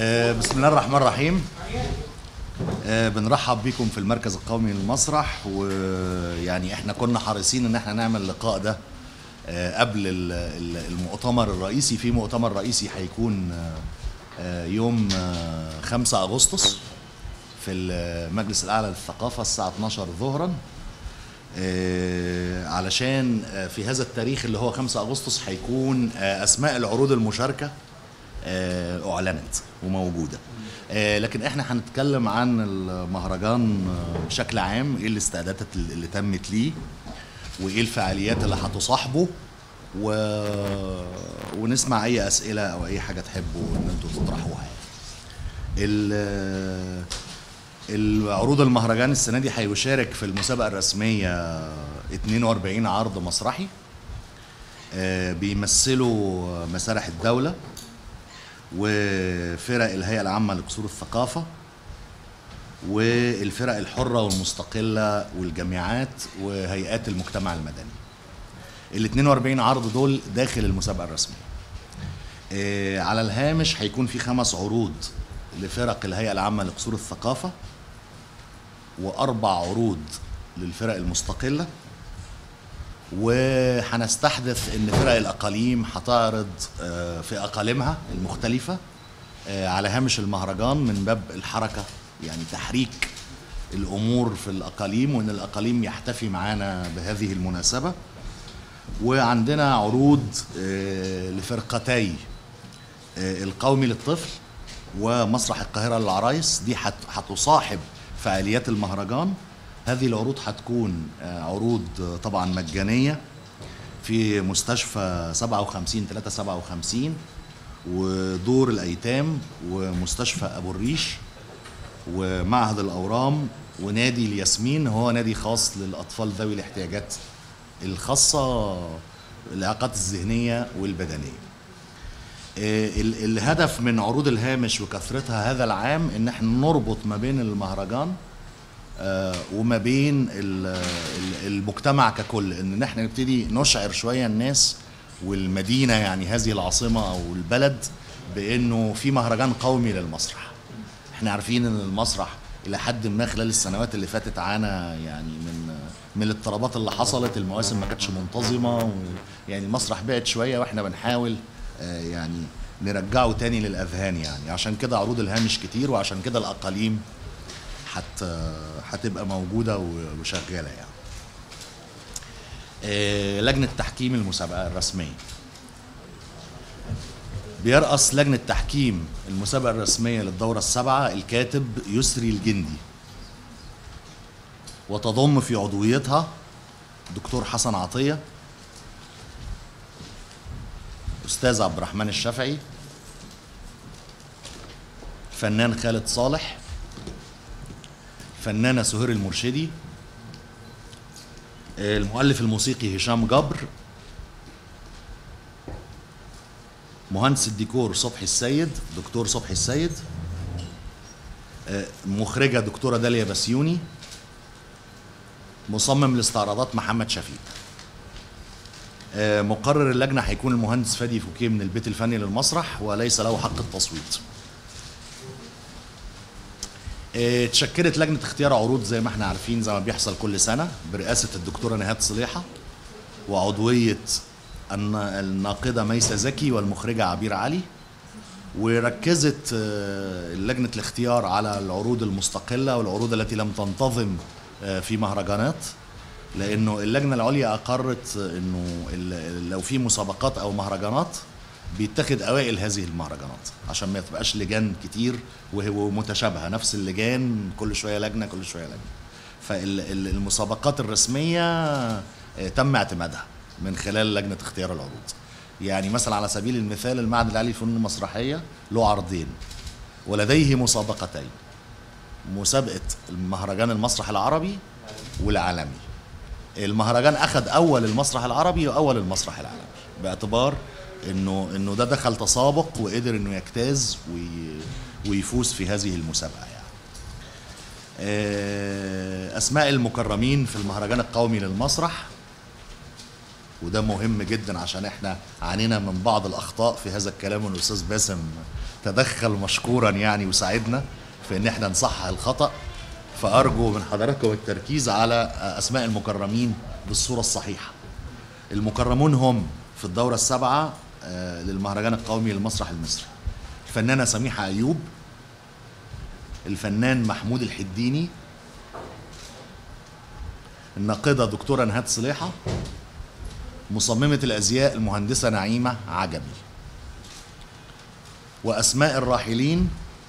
آه، بسم الله الرحمن الرحيم آه، بنرحب بكم في المركز القومي للمسرح ويعني احنا كنا حريصين ان احنا نعمل اللقاء ده آه، قبل ال- ال- المؤتمر الرئيسي في مؤتمر رئيسي هيكون آه، آه، يوم آه، 5 اغسطس في المجلس الاعلى للثقافه الساعه 12 ظهرا آه، علشان آه، في هذا التاريخ اللي هو 5 اغسطس هيكون آه، اسماء العروض المشاركه آه، اعلنت وموجوده آه، لكن احنا هنتكلم عن المهرجان آه، بشكل عام ايه الاستعدادات اللي تمت ليه وايه الفعاليات اللي هتصاحبه و... ونسمع اي اسئله او اي حاجه تحبوا ان انتوا تطرحوها يعني. ال... العروض المهرجان السنه دي هيشارك في المسابقه الرسميه 42 عرض مسرحي آه، بيمثلوا مسارح الدوله وفرق الهيئه العامه لقصور الثقافه والفرق الحره والمستقله والجامعات وهيئات المجتمع المدني ال 42 عرض دول داخل المسابقه الرسميه آه، على الهامش هيكون في خمس عروض لفرق الهيئه العامه لقصور الثقافه واربع عروض للفرق المستقله وهنستحدث ان فرق الاقاليم هتعرض آه، في اقاليمها المختلفه آه، على هامش المهرجان من باب الحركه يعني تحريك الامور في الاقاليم وان الاقاليم يحتفي معانا بهذه المناسبه وعندنا عروض آه، لفرقتي آه، القومي للطفل ومسرح القاهره للعرايس دي هت- هتصاحب فعاليات المهرجان هذه العروض هتكون آه، عروض آه، طبعا مجانيه في مستشفى 57 357 ودور الايتام ومستشفى ابو الريش ومعهد الاورام ونادي الياسمين هو نادي خاص للاطفال ذوي الاحتياجات الخاصه الاعاقات الذهنيه والبدنيه آه، ال- الهدف من عروض الهامش وكثرتها هذا العام ان احنا نربط ما بين المهرجان آه، وما بين ال- ال- المجتمع ككل ان احنا نبتدي نشعر شويه الناس والمدينه يعني هذه العاصمه او البلد بانه في مهرجان قومي للمسرح احنا عارفين ان المسرح الى حد ما خلال السنوات اللي فاتت عانى يعني من من الاضطرابات اللي حصلت المواسم ما كانتش منتظمه و يعني المسرح بعد شويه واحنا بنحاول آه، يعني نرجعه تاني للاذهان يعني عشان كده عروض الهامش كتير وعشان كده الاقاليم حت هتبقى موجوده و- وشغاله يعني آه، لجنه تحكيم المسابقه الرسميه بيرأس لجنة تحكيم المسابقة الرسمية للدورة السابعة الكاتب يسري الجندي وتضم في عضويتها دكتور حسن عطية أستاذ عبد الرحمن الشافعي فنان خالد صالح فنانة سهير المرشدي المؤلف الموسيقي هشام جبر مهندس الديكور صبحي السيد دكتور صبحي السيد آه، مخرجة دكتورة داليا بسيوني مصمم الاستعراضات محمد شفيق آه، مقرر اللجنة هيكون المهندس فادي فوكيه من البيت الفني للمسرح وليس له حق التصويت آه، اتشكلت لجنة اختيار عروض زي ما احنا عارفين زي ما بيحصل كل سنة برئاسة الدكتورة نهاد صليحة وعضوية الن- الناقدة ميسة زكي والمخرجة عبير علي وركزت آه، لجنة الاختيار على العروض المستقلة والعروض التي لم تنتظم آه، في مهرجانات لأنه اللجنة العليا أقرت أنه ال- لو في مسابقات أو مهرجانات بيتخذ أوائل هذه المهرجانات عشان ما تبقاش لجان كتير وهو متشابهة نفس اللجان كل شوية لجنة كل شوية لجنة فالمسابقات الرسمية آه، تم اعتمادها من خلال لجنة اختيار العروض يعني مثلا على سبيل المثال المعهد العالي للفنون المسرحية له عرضين ولديه مسابقتين مسابقة المهرجان المسرح العربي والعالمي المهرجان أخذ أول المسرح العربي وأول المسرح العالمي باعتبار انه انه ده دخل تسابق وقدر انه يجتاز وي ويفوز في هذه المسابقه يعني. آه، اسماء المكرمين في المهرجان القومي للمسرح وده مهم جدا عشان احنا عانينا من بعض الاخطاء في هذا الكلام والاستاذ باسم تدخل مشكورا يعني وساعدنا في ان احنا نصحح الخطا فارجو من حضراتكم التركيز على اسماء المكرمين بالصوره الصحيحه المكرمون هم في الدوره السابعه آه، للمهرجان القومي للمسرح المصري الفنانه سميحه ايوب الفنان محمود الحديني الناقدة دكتورة نهاد صليحة مصممة الأزياء المهندسة نعيمة عجمي وأسماء الراحلين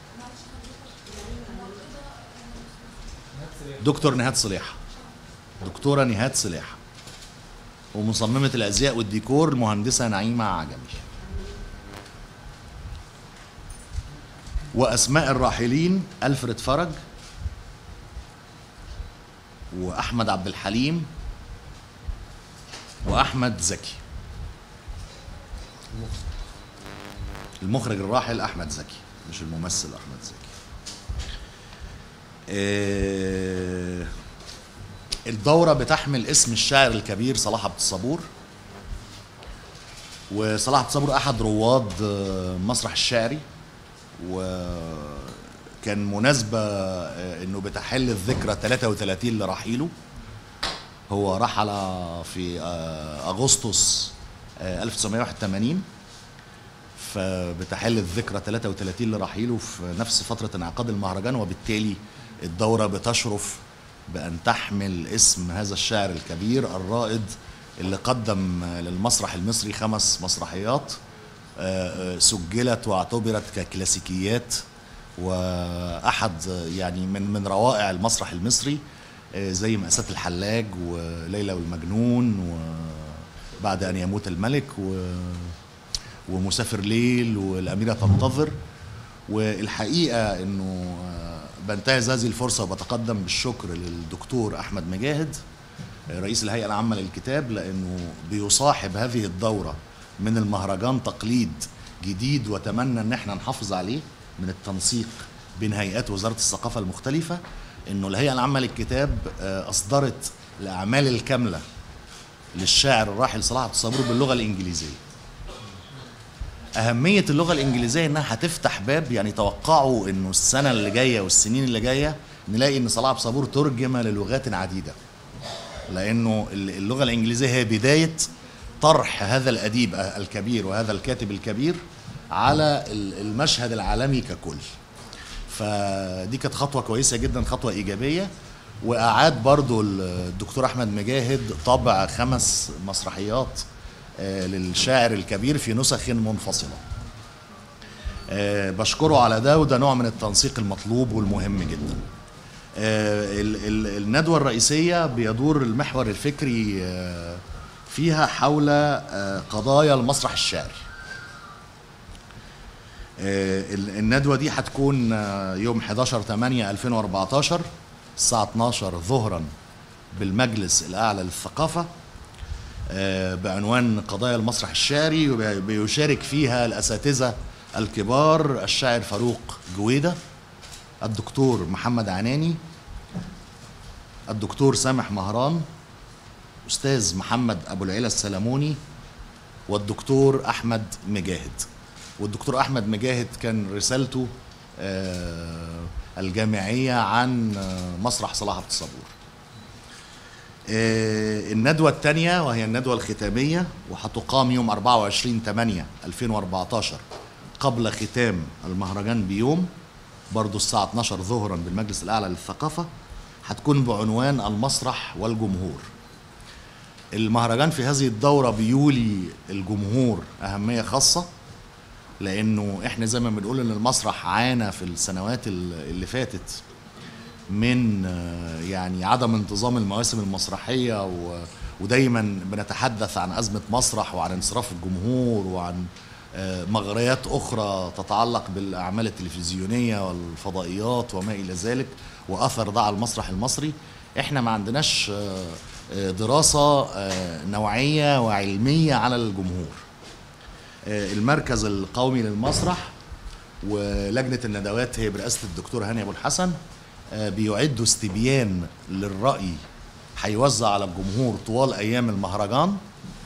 دكتور نهاد صليحة دكتورة نهاد صليحة ومصممة الأزياء والديكور المهندسة نعيمة عجمي وأسماء الراحلين ألفريد فرج واحمد عبد الحليم واحمد زكي المخرج الراحل احمد زكي مش الممثل احمد زكي آه، الدورة بتحمل اسم الشاعر الكبير صلاح عبد الصبور وصلاح عبد الصبور أحد رواد آه، مسرح الشعري وكان مناسبة آه، إنه بتحل الذكرى 33 لرحيله هو رحل في آه، أغسطس آه، 1981 فبتحل الذكرى 33 لرحيله في نفس فترة انعقاد المهرجان وبالتالي الدورة بتشرف بأن تحمل اسم هذا الشاعر الكبير الرائد اللي قدم للمسرح المصري خمس مسرحيات آه، آه، سجلت واعتبرت ككلاسيكيات وأحد آه، يعني من من روائع المسرح المصري آه، زي مأساة الحلاج وليلى والمجنون وبعد أن يموت الملك و ومسافر ليل والأميرة تنتظر والحقيقة أنه آه، بنتهز هذه الفرصة وبتقدم بالشكر للدكتور أحمد مجاهد آه، رئيس الهيئة العامة للكتاب لأنه بيصاحب هذه الدورة من المهرجان تقليد جديد واتمنى ان احنا نحافظ عليه من التنسيق بين هيئات وزارة الثقافة المختلفة انه الهيئة العامة للكتاب آه، اصدرت الاعمال الكاملة للشاعر الراحل صلاح عبد الصبور باللغة الانجليزية أهمية اللغة الإنجليزية إنها هتفتح باب يعني توقعوا إنه السنة اللي جاية والسنين اللي جاية نلاقي إن صلاح عبد الصبور ترجم للغات عديدة لأنه اللغة الإنجليزية هي بداية طرح هذا الأديب الكبير وهذا الكاتب الكبير على المشهد العالمي ككل فدي كانت خطوة كويسة جدا خطوة إيجابية وأعاد برضو الدكتور أحمد مجاهد طبع خمس مسرحيات آه، للشاعر الكبير في نسخ منفصلة آه، بشكره على ده وده نوع من التنسيق المطلوب والمهم جدا آه، ال- ال- الندوة الرئيسية بيدور المحور الفكري آه، فيها حول آه، قضايا المسرح الشعري آه، ال- الندوة دي هتكون آه، يوم 11 8 2014 الساعة 12 ظهرا بالمجلس الأعلى للثقافة آه، بعنوان قضايا المسرح الشعري وبيشارك فيها الأساتذة الكبار الشاعر فاروق جويدة الدكتور محمد عناني الدكتور سامح مهران أستاذ محمد أبو العلا السلموني والدكتور أحمد مجاهد والدكتور أحمد مجاهد كان رسالته آه، الجامعية عن آه، مسرح صلاح عبد الصبور آه، الندوة الثانية وهي الندوة الختامية وهتقام يوم 24 8 2014 قبل ختام المهرجان بيوم برضو الساعة 12 ظهرا بالمجلس الأعلى للثقافة هتكون بعنوان المسرح والجمهور المهرجان في هذه الدورة بيولي الجمهور أهمية خاصة لأنه إحنا زي ما بنقول إن المسرح عانى في السنوات اللي فاتت من آه، يعني عدم انتظام المواسم المسرحية و ودايما بنتحدث عن أزمة مسرح وعن انصراف الجمهور وعن آه، مغريات أخرى تتعلق بالأعمال التلفزيونية والفضائيات وما إلى ذلك وأثر ده على المسرح المصري إحنا ما عندناش آه، آه، دراسة آه، نوعية وعلمية على الجمهور آه، المركز القومي للمسرح ولجنة الندوات هي برئاسة الدكتور هاني أبو الحسن آه، بيعدوا استبيان للرأي هيوزع على الجمهور طوال أيام المهرجان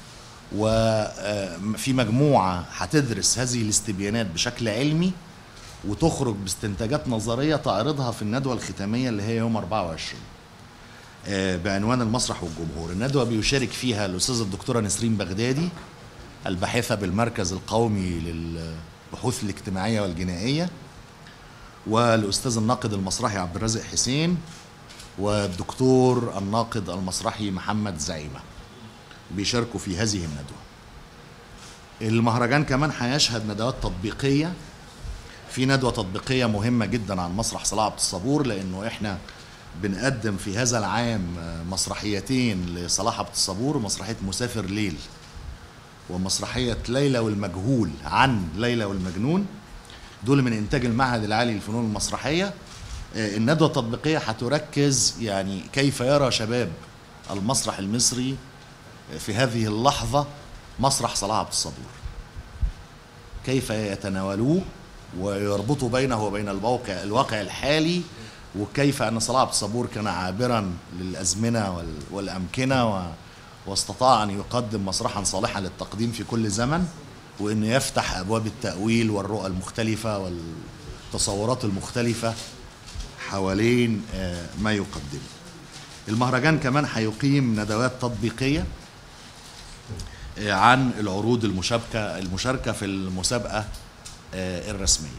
وفي مجموعة هتدرس هذه الاستبيانات بشكل علمي وتخرج باستنتاجات نظرية تعرضها في الندوة الختامية اللي هي يوم 24 آه، بعنوان المسرح والجمهور الندوة بيشارك فيها الأستاذة الدكتورة نسرين بغدادي الباحثة بالمركز القومي للبحوث الاجتماعية والجنائية والأستاذ الناقد المسرحي عبد الرازق حسين والدكتور الناقد المسرحي محمد زعيمة بيشاركوا في هذه الندوة المهرجان كمان هيشهد ندوات تطبيقية في ندوة تطبيقية مهمة جدا عن مسرح صلاح عبد الصبور لأنه إحنا بنقدم في هذا العام مسرحيتين لصلاح عبد الصبور مسرحية مسافر ليل ومسرحية ليلى والمجهول عن ليلى والمجنون دول من إنتاج المعهد العالي للفنون المسرحية آه، الندوة التطبيقية هتركز يعني كيف يرى شباب المسرح المصري في هذه اللحظة مسرح صلاح عبد الصبور كيف يتناولوه ويربطوا بينه وبين الواقع الواقع الحالي وكيف ان صلاح عبد الصبور كان عابرا للازمنه وال- والامكنه و- واستطاع ان يقدم مسرحا صالحا للتقديم في كل زمن وانه يفتح ابواب التاويل والرؤى المختلفه والتصورات المختلفه حوالين آه، ما يقدمه. المهرجان كمان هيقيم ندوات تطبيقيه آه، عن العروض المشابكه المشاركه في المسابقه آه، الرسميه.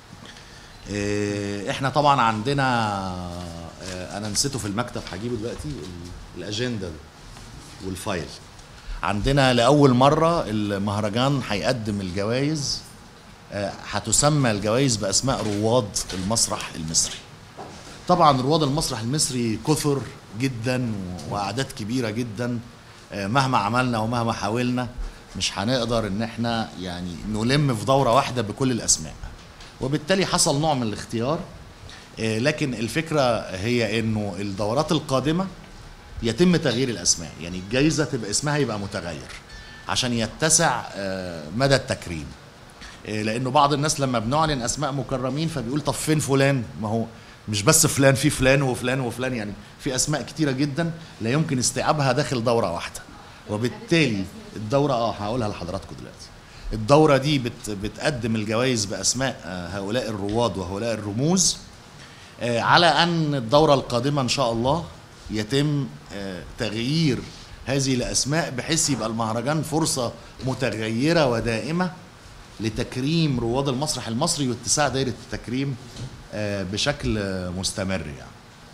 آه، احنا طبعا عندنا آه، انا نسيته في المكتب هجيبه دلوقتي ال- الاجنده والفايل عندنا لاول مره المهرجان هيقدم الجوائز آه، هتسمى الجوائز باسماء رواد المسرح المصري طبعا رواد المسرح المصري كثر جدا واعداد كبيره جدا آه، مهما عملنا ومهما حاولنا مش هنقدر ان احنا يعني نلم في دوره واحده بكل الاسماء وبالتالي حصل نوع من الاختيار آه، لكن الفكره هي انه الدورات القادمه يتم تغيير الاسماء يعني الجائزه تبقى اسمها يبقى متغير عشان يتسع آه، مدى التكريم آه، لانه بعض الناس لما بنعلن اسماء مكرمين فبيقول طب فين فلان ما هو مش بس فلان في فلان وفلان وفلان يعني في اسماء كتيره جدا لا يمكن استيعابها داخل دوره واحده وبالتالي الدوره اه هقولها لحضراتكم دلوقتي الدوره دي بت بتقدم الجوائز باسماء آه، هؤلاء الرواد وهؤلاء الرموز آه، على ان الدوره القادمه ان شاء الله يتم آه، تغيير هذه الاسماء بحيث يبقى المهرجان فرصه متغيره ودائمه لتكريم رواد المسرح المصري واتساع دائره التكريم آه، بشكل آه، مستمر يعني.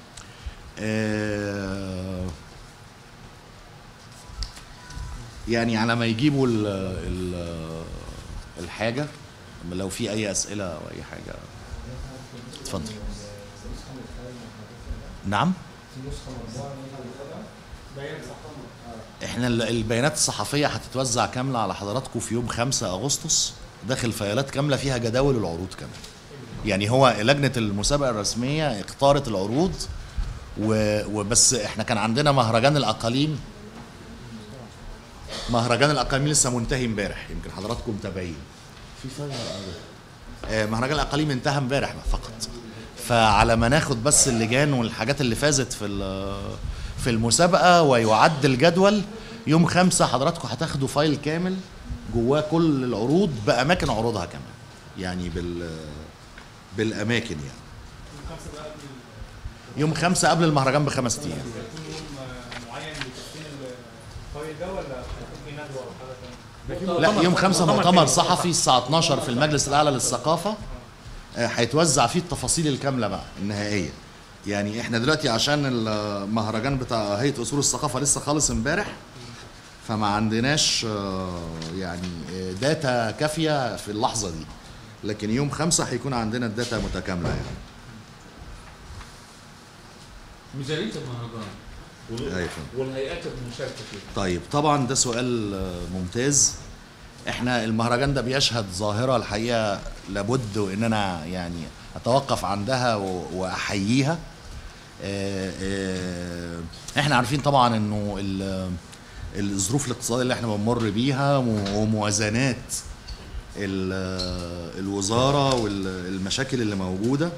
آه، يعني على ما يجيبوا ال ال الحاجه لو في اي اسئله او اي حاجه اتفضل نعم احنا ال- البيانات الصحفيه هتتوزع كامله على حضراتكم في يوم 5 اغسطس داخل فايلات كامله فيها جداول العروض كمان يعني هو لجنه المسابقه الرسميه اختارت العروض و- وبس احنا كان عندنا مهرجان الاقاليم مهرجان الاقاليم لسه منتهي امبارح يمكن حضراتكم متابعين في فايل آه، مهرجان الاقاليم انتهى امبارح فقط فعلى ما ناخد بس اللجان والحاجات اللي فازت في ال- في المسابقه ويعد الجدول يوم خمسة حضراتكم هتاخدوا فايل كامل جواه كل العروض باماكن عروضها كمان يعني بال بالاماكن يعني يوم خمسة قبل المهرجان بخمس ايام يكون يوم معين لتسجيل الفايل ده ولا هيكون في ندوه او حاجه ثانيه؟ لا يوم خمسة مؤتمر صحفي الساعة 12 في المجلس الأعلى للثقافة آه، هيتوزع فيه التفاصيل الكاملة بقى النهائية يعني احنا دلوقتي عشان المهرجان بتاع هيئة أصول الثقافة لسه خالص امبارح فما عندناش آه، يعني آه، داتا كافية في اللحظة دي لكن يوم خمسة هيكون عندنا الداتا متكاملة يعني ميزانية المهرجان أيوة فهمت. والهيئات المشاركة فيه طيب طبعا ده سؤال آه، ممتاز احنا المهرجان ده بيشهد ظاهره الحقيقه لابد وان انا يعني اتوقف عندها و- واحييها آه، آه، احنا عارفين طبعا انه ال- الظروف الاقتصاديه اللي احنا بنمر بيها وموازنات ال- الوزاره والمشاكل اللي موجوده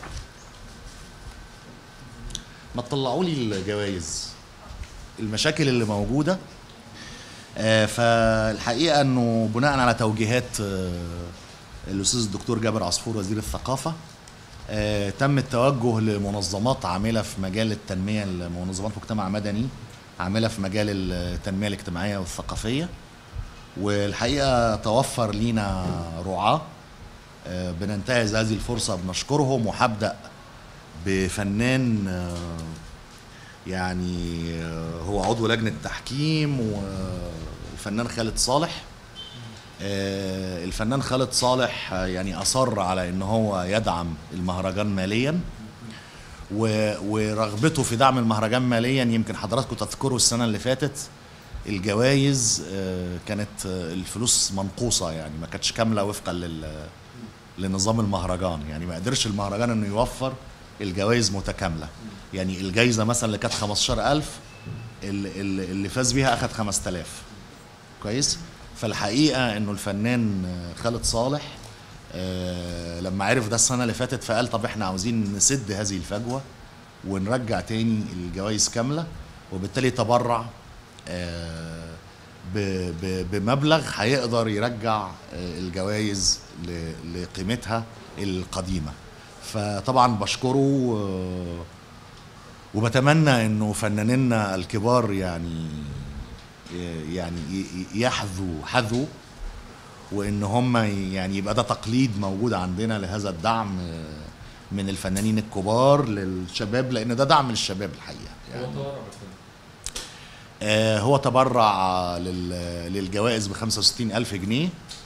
ما تطلعوا لي الجوائز المشاكل اللي موجوده آه، فالحقيقه انه بناء على توجيهات آه، الاستاذ الدكتور جابر عصفور وزير الثقافه آه، تم التوجه لمنظمات عامله في مجال التنميه منظمات مجتمع مدني عامله في مجال التنميه الاجتماعيه والثقافيه والحقيقه توفر لينا رعاه آه، بننتهز هذه الفرصه بنشكرهم وهبدا بفنان آه، يعني آه، هو عضو لجنه تحكيم والفنان خالد صالح آه، الفنان خالد صالح آه، يعني اصر على ان هو يدعم المهرجان ماليا و- ورغبته في دعم المهرجان ماليا يمكن حضراتكم تذكروا السنه اللي فاتت الجوائز آه، كانت آه، الفلوس منقوصه يعني ما كانتش كامله وفقا لل لنظام المهرجان يعني ما قدرش المهرجان انه يوفر الجوائز متكامله يعني الجايزه مثلا اللي كانت 15000 اللي, اللي اللي فاز بيها اخذ 5000 كويس فالحقيقه انه الفنان آه، خالد صالح آه، لما عرف ده السنه اللي فاتت فقال طب احنا عاوزين نسد هذه الفجوه ونرجع تاني الجوائز كامله وبالتالي تبرع آه، ب- ب- بمبلغ هيقدر يرجع آه، الجوائز ل- لقيمتها القديمه فطبعا بشكره آه، وبتمنى انه فنانينا الكبار يعني يعني ي- يحذوا حذو وان هم يعني يبقى ده تقليد موجود عندنا لهذا الدعم آه، من الفنانين الكبار للشباب لان ده دعم للشباب الحقيقه هو يعني تورع بس آه، هو تبرع لل- للجوائز ب 65 ألف جنيه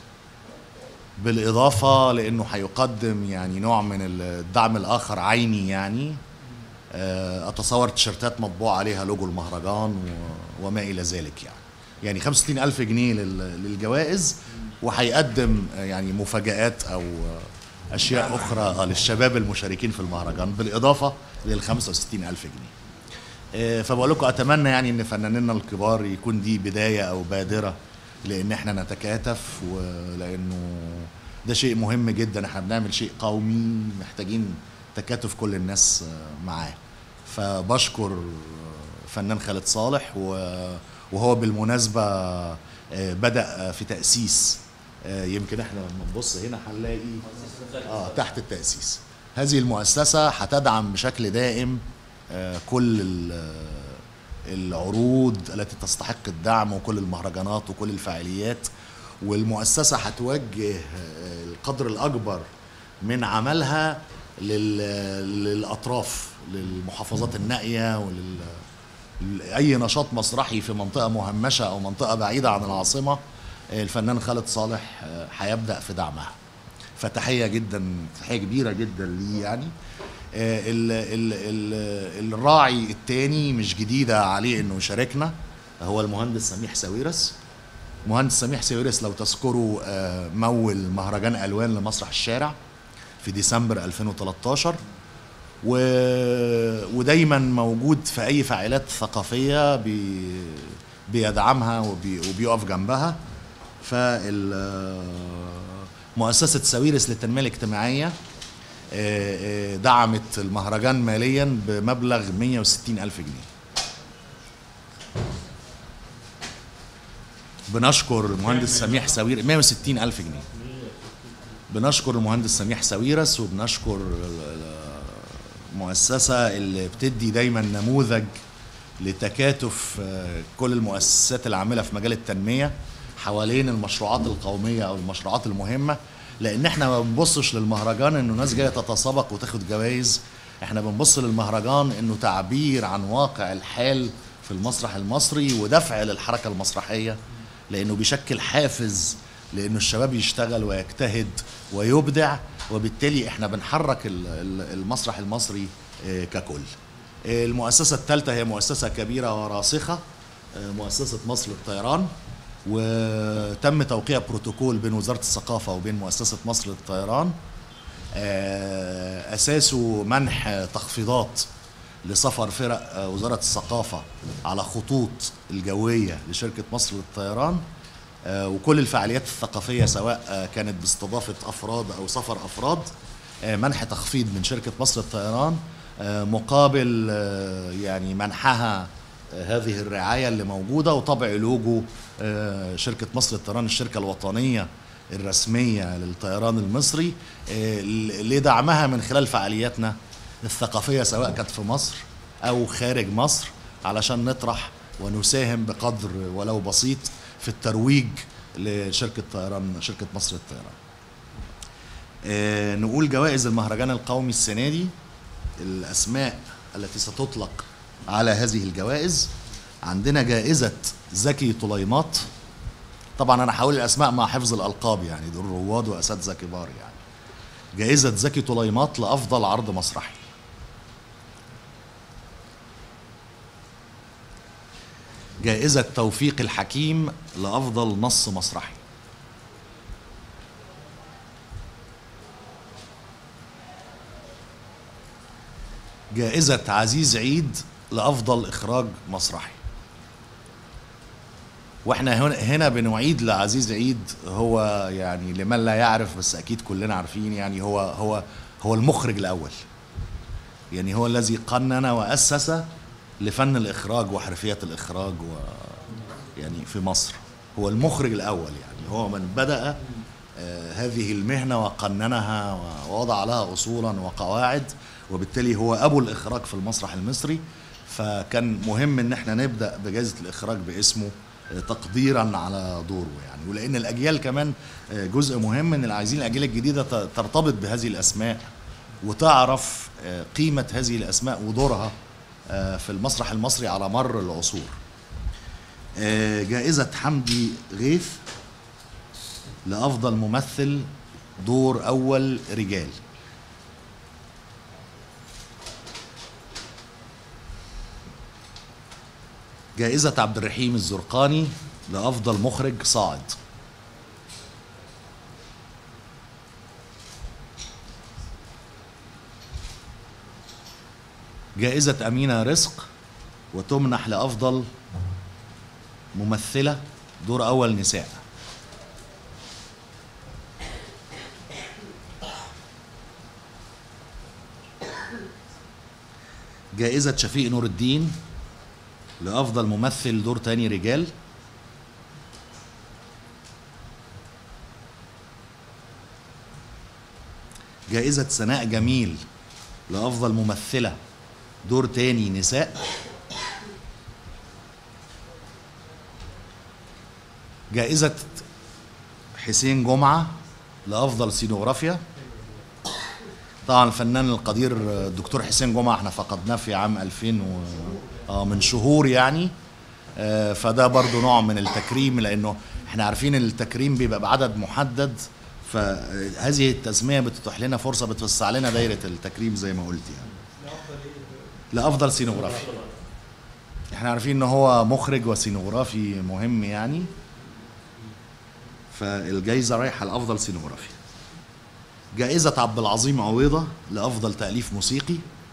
بالإضافة لأنه هيقدم يعني نوع من الدعم الآخر عيني يعني آه، أتصور تيشيرتات مطبوع عليها لوجو المهرجان و- وما إلى ذلك يعني يعني 65 ألف جنيه لل- للجوائز وهيقدم آه، يعني مفاجآت أو آه، أشياء أخرى آه، للشباب المشاركين في المهرجان بالإضافة لل 65 ألف جنيه آه، فبقول لكم اتمنى يعني ان فنانينا الكبار يكون دي بدايه او بادره لان احنا نتكاتف ولانه ده شيء مهم جدا احنا بنعمل شيء قومي محتاجين تكاتف كل الناس آه، معاه فبشكر آه، فنان خالد صالح و- وهو بالمناسبه آه، بدا آه، في تاسيس آه، يمكن احنا لما نبص هنا هنلاقي اه تحت التاسيس هذه المؤسسه هتدعم بشكل دائم آه، كل ال- العروض التي تستحق الدعم وكل المهرجانات وكل الفعاليات والمؤسسة هتوجه آه، القدر الأكبر من عملها لل- للأطراف للمحافظات النائية ولل اي نشاط مسرحي في منطقه مهمشه او منطقه بعيده عن العاصمه آه، الفنان خالد صالح آه، هيبدا في دعمها فتحيه جدا تحيه كبيره جدا ليه يعني آه، ال ال ال الراعي الثاني مش جديده عليه انه يشاركنا هو المهندس سميح ساويرس مهندس سميح ساويرس لو تذكروا آه، مول مهرجان الوان لمسرح الشارع في ديسمبر 2013 و... ودايما موجود في اي فعاليات ثقافيه بي... بيدعمها وبي... وبيقف جنبها فال مؤسسه ساويرس للتنميه الاجتماعيه آه، آه، دعمت المهرجان ماليا بمبلغ 160 ألف جنيه بنشكر المهندس سميح ساوير 160 ألف جنيه بنشكر المهندس سميح ساويرس وبنشكر المؤسسة اللي بتدي دايما نموذج لتكاتف آه، كل المؤسسات العاملة في مجال التنمية حوالين المشروعات القومية أو المشروعات المهمة لأن احنا ما بنبصش للمهرجان إنه ناس جاية تتسابق وتاخد جوائز احنا بنبص للمهرجان إنه تعبير عن واقع الحال في المسرح المصري ودفع للحركة المسرحية لأنه بيشكل حافز لأنه الشباب يشتغل ويجتهد ويبدع وبالتالي احنا بنحرك ال- ال- المسرح المصري آه، ككل آه، المؤسسة الثالثة هي مؤسسة كبيرة وراسخة آه، مؤسسة مصر للطيران وتم توقيع بروتوكول بين وزارة الثقافة وبين مؤسسة مصر للطيران آه، أساسه منح تخفيضات لسفر فرق آه، وزارة الثقافة على خطوط الجوية لشركة مصر للطيران آه، وكل الفعاليات الثقافية سواء آه، كانت باستضافة أفراد أو سفر أفراد آه، منح تخفيض من شركة مصر للطيران آه، مقابل آه، يعني منحها آه، هذه الرعايه اللي موجوده وطبع لوجو آه، شركه مصر للطيران الشركه الوطنيه الرسميه للطيران المصري آه، ل- لدعمها من خلال فعالياتنا الثقافيه سواء كانت في مصر او خارج مصر علشان نطرح ونساهم بقدر ولو بسيط في الترويج لشركه طيران شركه مصر للطيران. آه، نقول جوائز المهرجان القومي السنه دي الاسماء التي ستطلق على هذه الجوائز عندنا جائزه زكي طليمات طبعا انا هقول الاسماء مع حفظ الالقاب يعني دول رواد واساتذه كبار يعني جائزه زكي طليمات لافضل عرض مسرحي جائزه توفيق الحكيم لافضل نص مسرحي جائزة عزيز عيد لأفضل إخراج مسرحي واحنا هنا هنا بنعيد لعزيز عيد هو يعني لمن لا يعرف بس اكيد كلنا عارفين يعني هو هو هو المخرج الاول يعني هو الذي قنن واسس لفن الاخراج وحرفيه الاخراج و يعني في مصر هو المخرج الاول يعني هو من بدا آه، هذه المهنه وقننها ووضع لها اصولا وقواعد وبالتالي هو ابو الاخراج في المسرح المصري فكان مهم ان احنا نبدا بجائزه الاخراج باسمه آه، تقديرا على دوره يعني ولان الاجيال كمان آه، جزء مهم ان عايزين الاجيال الجديده ت- ترتبط بهذه الاسماء وتعرف آه، قيمه هذه الاسماء ودورها آه، في المسرح المصري على مر العصور آه، جائزة حمدي غيث لأفضل ممثل دور أول رجال جائزة عبد الرحيم الزرقاني لأفضل مخرج صاعد جائزة أمينة رزق وتمنح لأفضل ممثلة دور أول نساء جائزة شفيق نور الدين لأفضل ممثل دور تاني رجال جائزة سناء جميل لأفضل ممثلة دور تاني نساء جائزة حسين جمعة لأفضل سينوغرافيا طبعا الفنان القدير الدكتور حسين جمعة احنا فقدناه في عام 2000 و... آه من شهور يعني آه فده برضو نوع من التكريم لأنه احنا عارفين ان التكريم بيبقى بعدد محدد فهذه التسمية بتتيح لنا فرصة بتوسع لنا دايرة التكريم زي ما قلت يعني لأفضل سينوغرافي احنا عارفين ان هو مخرج وسينوغرافي مهم يعني فالجايزه رايحه لافضل سينوغرافي جائزه عبد العظيم عويضه لافضل تاليف موسيقي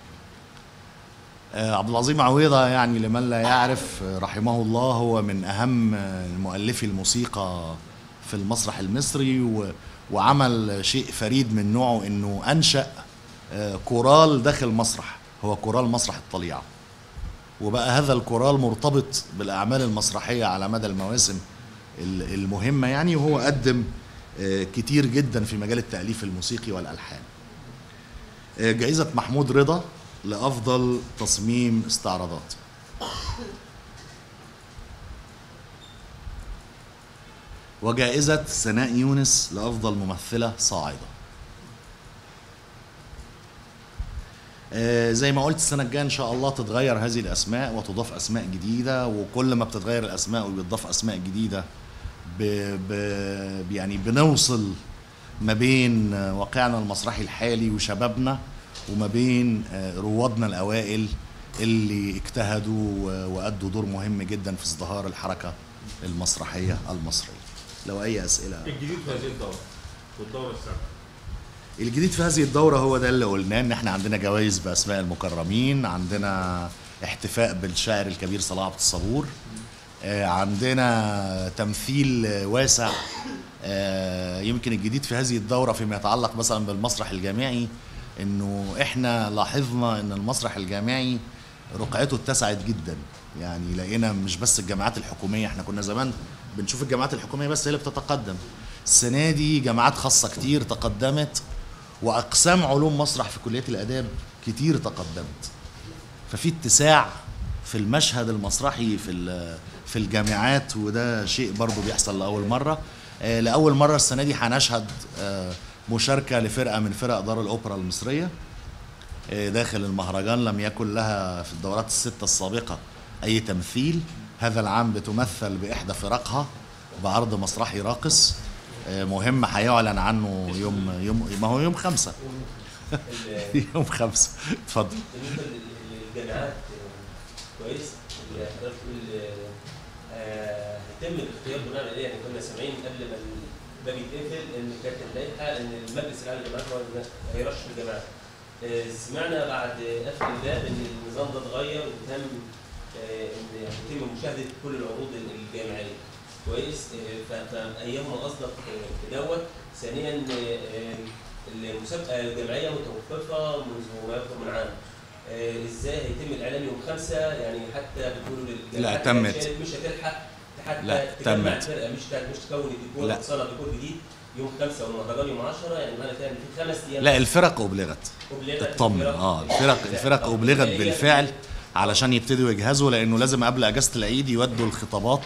آه، عبد العظيم عويضه يعني لمن لا يعرف آه، رحمه الله هو من اهم آه، مؤلفي الموسيقى في المسرح المصري و- وعمل شيء فريد من نوعه انه انشا آه، كورال داخل مسرح هو كورال مسرح الطليعه وبقى هذا الكورال مرتبط بالاعمال المسرحيه على مدى المواسم ال- المهمه يعني وهو قدم آه، كتير جدا في مجال التاليف الموسيقي والالحان آه، جائزه محمود رضا لافضل تصميم استعراضات وجائزه سناء يونس لافضل ممثله صاعده آه، زي ما قلت السنة الجاية إن شاء الله تتغير هذه الأسماء وتضاف أسماء جديدة وكل ما بتتغير الأسماء وبيضاف أسماء جديدة ب... ب... يعني بنوصل ما بين آه، واقعنا المسرحي الحالي وشبابنا وما بين آه، روادنا الأوائل اللي اجتهدوا و- وأدوا دور مهم جدا في ازدهار الحركة المسرحية المصرية لو أي أسئلة الجديد في هذه الدورة والدورة السابقة الجديد في هذه الدورة هو ده اللي قلناه ان احنا عندنا جوائز باسماء المكرمين، عندنا احتفاء بالشاعر الكبير صلاح عبد الصبور، آه، عندنا تمثيل آه، واسع آه، يمكن الجديد في هذه الدورة فيما يتعلق مثلا بالمسرح الجامعي انه احنا لاحظنا ان المسرح الجامعي رقعته اتسعت جدا يعني لقينا مش بس الجامعات الحكوميه احنا كنا زمان بنشوف الجامعات الحكوميه بس هي اللي بتتقدم السنه دي جامعات خاصه كتير تقدمت واقسام علوم مسرح في كليه الاداب كتير تقدمت ففي اتساع في المشهد المسرحي في ال- في الجامعات وده شيء برضو بيحصل لاول مره آه، لاول مره السنه دي هنشهد آه، مشاركه لفرقه من فرق دار الاوبرا المصريه آه، داخل المهرجان لم يكن لها في الدورات الستة السابقة أي تمثيل هذا العام بتمثل بإحدى فرقها بعرض مسرحي راقص آه، مهم هيعلن عنه يوم يوم ما هو يوم خمسة ال- يوم خمسة اتفضل بالنسبه لل- للجامعات آه، كويس اللي حضرتك بتقول آه، هيتم الاختيار بناء عليه يعني كنا سامعين قبل ما الباب يتقفل ان كانت اللائحه ان المجلس الاعلى للجامعات هو اللي هيرشح الجامعات. آه، سمعنا بعد قفل الباب ان النظام ده اتغير وتم آه، ان هيتم مشاهده كل العروض الجامعيه. كويس آه، ف- فايهما قصدك آه، في دوت ثانيا آه، المسابقه الجامعيه متوقفه منذ ما يقرب من عام آه، ازاي هيتم الاعلان يوم خمسة يعني حتى بتقولوا للجامعات لا، اللي تمت. هتشارك مش هتلحق حتى لا، تجمع تمت. الفرقه مش ت- مش تكون الديكور لا. تصنع ديكور جديد يوم خمسة والمهرجان يوم 10 يعني معنى كده ان في خمس ايام لا الفرق أبلغت أبلغت اطمن الفرق. اه الفرق الفرق طب أبلغت هي- بالفعل علشان يبتدوا يجهزوا لأنه لازم قبل أجازة العيد يودوا الخطابات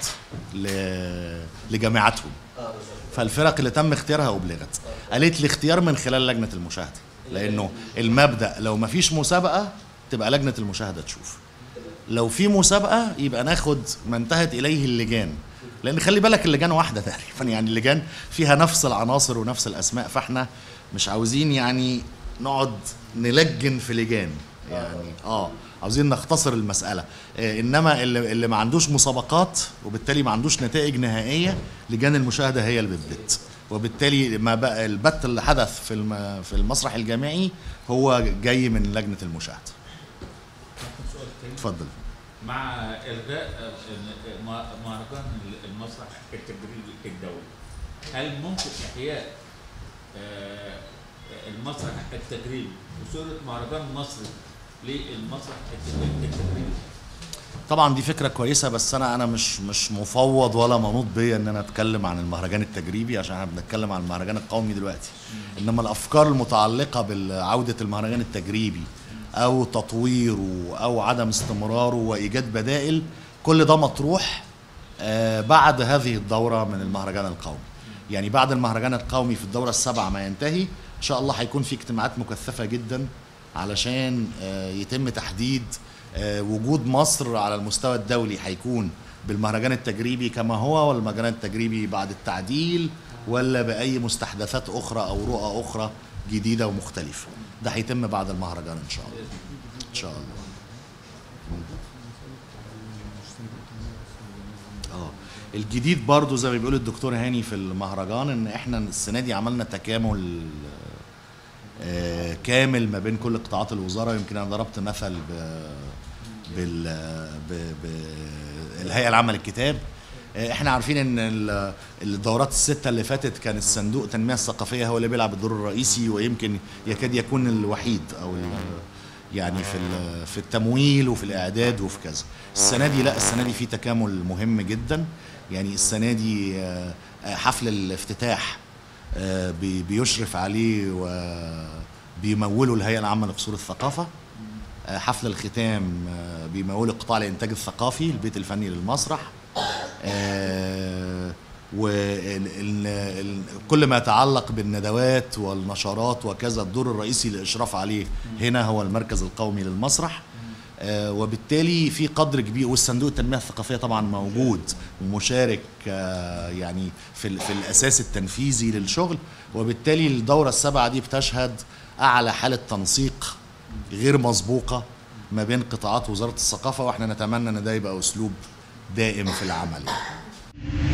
ل- لجامعاتهم اه بالظبط فالفرق اللي تم اختيارها أبلغت قالت الاختيار من خلال لجنة المشاهدة لأنه المبدأ لو ما فيش مسابقة تبقى لجنة المشاهدة تشوف لو في مسابقة يبقى ناخد ما انتهت إليه اللجان لأن خلي بالك اللجان واحدة تقريبا يعني اللجان فيها نفس العناصر ونفس الأسماء فاحنا مش عاوزين يعني نقعد نلجن في لجان يعني اه عاوزين نختصر المسألة آه إنما اللي, اللي ما عندوش مسابقات وبالتالي ما عندوش نتائج نهائية لجان المشاهدة هي اللي بتبت وبالتالي ما بقى البت اللي حدث في الم- في المسرح الجامعي هو جاي من لجنة المشاهدة ممكن سؤال تاني اتفضل مع الغاء آه، آه، مه- مهرجان المسرح التجريبي الدولي هل ممكن احياء آه، المسرح التجريبي بصوره مهرجان مصري للمسرح التجريبي التجريبي؟ طبعا دي فكره كويسه بس انا انا مش مش مفوض ولا منوط بيا ان انا اتكلم عن المهرجان التجريبي عشان احنا بنتكلم عن المهرجان القومي دلوقتي انما الافكار المتعلقه بعوده المهرجان التجريبي او تطويره او عدم استمراره وايجاد بدائل كل ده مطروح آه، بعد هذه الدوره من المهرجان القومي يعني بعد المهرجان القومي في الدوره السابعه ما ينتهي ان شاء الله هيكون في اجتماعات مكثفه جدا علشان آه، يتم تحديد آه، وجود مصر على المستوى الدولي هيكون بالمهرجان التجريبي كما هو ولا المهرجان التجريبي بعد التعديل ولا بأي مستحدثات أخرى أو رؤى أخرى جديدة ومختلفة ده هيتم بعد المهرجان إن شاء الله إن شاء الله اه الجديد برضو زي ما بيقول الدكتور هاني في المهرجان ان احنا السنه دي عملنا تكامل آه، كامل ما بين كل قطاعات الوزاره يمكن انا ضربت مثل ب بال ب ب الهيئه العامه للكتاب آه، احنا عارفين ان ال- الدورات السته اللي فاتت كان الصندوق التنميه الثقافيه هو اللي بيلعب الدور الرئيسي ويمكن يكاد يكون الوحيد او ال- يعني في ال- في التمويل وفي الاعداد وفي كذا السنه دي لا السنه دي في تكامل مهم جدا يعني السنه دي آه، آه، حفل الافتتاح آه، بي- بيشرف عليه وبيموله الهيئه العامه لقصور الثقافه آه، حفل الختام آه، بيموله قطاع الانتاج الثقافي البيت الفني للمسرح وكل ما يتعلق بالندوات والنشرات وكذا الدور الرئيسي للاشراف عليه هنا هو المركز القومي للمسرح آه، وبالتالي في قدر كبير والصندوق التنميه الثقافيه طبعا موجود ومشارك آه، يعني في ال- في الاساس التنفيذي للشغل وبالتالي الدوره السابعه دي بتشهد اعلى حاله تنسيق غير مسبوقه ما بين قطاعات وزاره الثقافه واحنا نتمنى ان ده يبقى اسلوب دائم في العمل يعني.